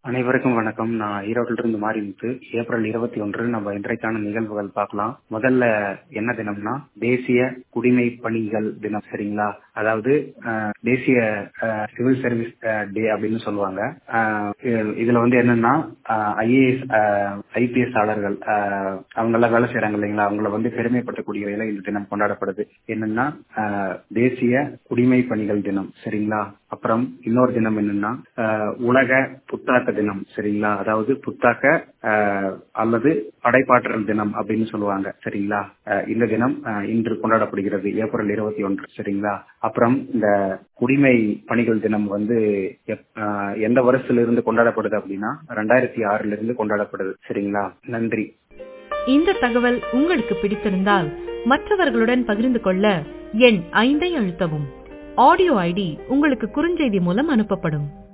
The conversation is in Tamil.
அனைவருக்கும் வணக்கம் நான் ஈரோட்டில இருந்து மாரிமுத்து ஏப்ரல் இருபத்தி ஒன்று நம்ம இன்றைக்கான நிகழ்வுகள் பார்க்கலாம் முதல்ல என்ன தினம்னா தேசிய குடிமை பணிகள் தினம் சரிங்களா அதாவது அஹ், தேசிய சிவில் சர்வீஸ் டே அப்படின்னு சொல்லுவாங்க அஹ், இது- இதுல வந்து என்னன்னா ஐஏஎஸ் ஐபிஎஸ் ஆளர்கள் அஹ், அவங்க எல்லாம் வேலை செய்யறாங்க இல்லைங்களா அவங்கள வந்து பெருமைப்படுத்தக்கூடிய வகையில இந்த தினம் கொண்டாடப்படுது என்னன்னா அஹ், தேசிய குடிமை பணிகள் தினம் சரிங்களா அப்புறம் இன்னொரு தினம் என்னன்னா அஹ், உலக புத்தாக்க தினம் சரிங்களா அதாவது புத்தாக்க அஹ், அல்லது படைப்பாற்றல் தினம் அப்படின்னு சொல்லுவாங்க சரிங்களா அஹ், இந்த தினம் அஹ், இன்று கொண்டாடப்படுகிறது ஏப்ரல் இருபத்தி ஒன்று சரிங்களா அப்புறம் இந்த குடிமை பணிகள் தினம் வந்து எப்- அஹ், எந்த வருஷத்துல இருந்து கொண்டாடப்படுது அப்படின்னா ரெண்டாயிரத்தி ஆறுல இருந்து கொண்டாடப்படுது சரிங்களா நன்றி இந்த தகவல் உங்களுக்கு பிடித்திருந்தால் மற்றவர்களுடன் பகிர்ந்து கொள்ள எண் ஐந்தை அழுத்தவும் ஆடியோ ஐடி உங்களுக்கு குறுஞ்செய்தி மூலம் அனுப்பப்படும்